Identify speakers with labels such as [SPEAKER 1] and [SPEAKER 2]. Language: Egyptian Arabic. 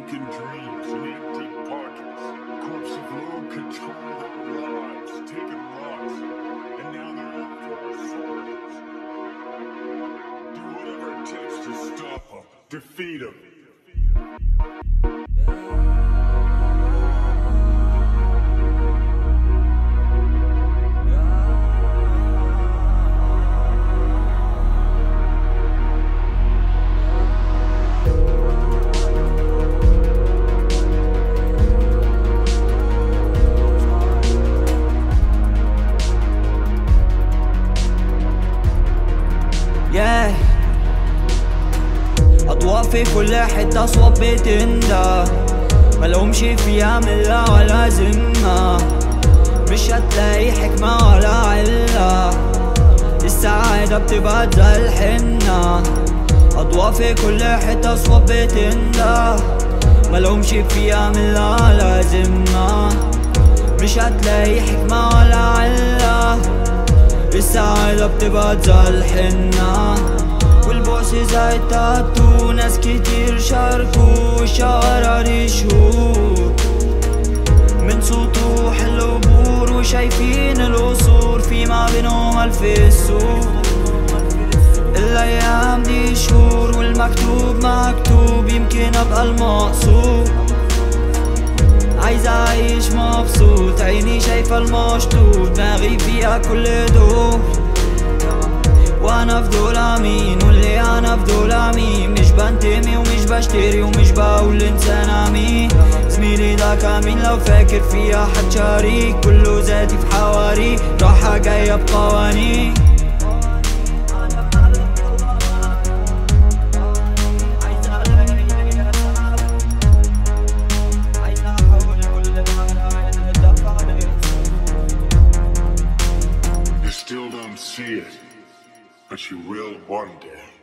[SPEAKER 1] broken dreams and empty pockets. Corpse of low control their lives, taking lots, and now they're after our souls. Do whatever it takes to stop them, defeat them.
[SPEAKER 2] yeah أضواء في كل حتة صوت بتنده ملهمش فيها ملة ولا ذمة مش هتلاقي حكمة ولا علة السعادة بتبقى زي الحنة أضواء في كل حتة صوت بتنده ملهمش فيها ملة ولا ذمة مش هتلاقي حكمة ولا علة السعادة بتبقى زي الحنة والبؤس زي التاتو ناس كتير شاركوا الشوارع دي شهور من سطوح القبور وشايفين القصور في ما بينهم ألف السور الأيام دي شهور والمكتوب مكتوب يمكن أبقى المقصود عايز اعيش مبسوط عيني شايفة المشطوط دماغي فيها كل دول وانا في دول امين واللي انا في دول امين مش بنتمي ومش بشتري ومش بقول انسان امين زميلي ده كمين لو فاكر فيها حد شريك كله ذاتي في حواري راحة جاية بقوانين
[SPEAKER 1] You still don't see it, but you will one day.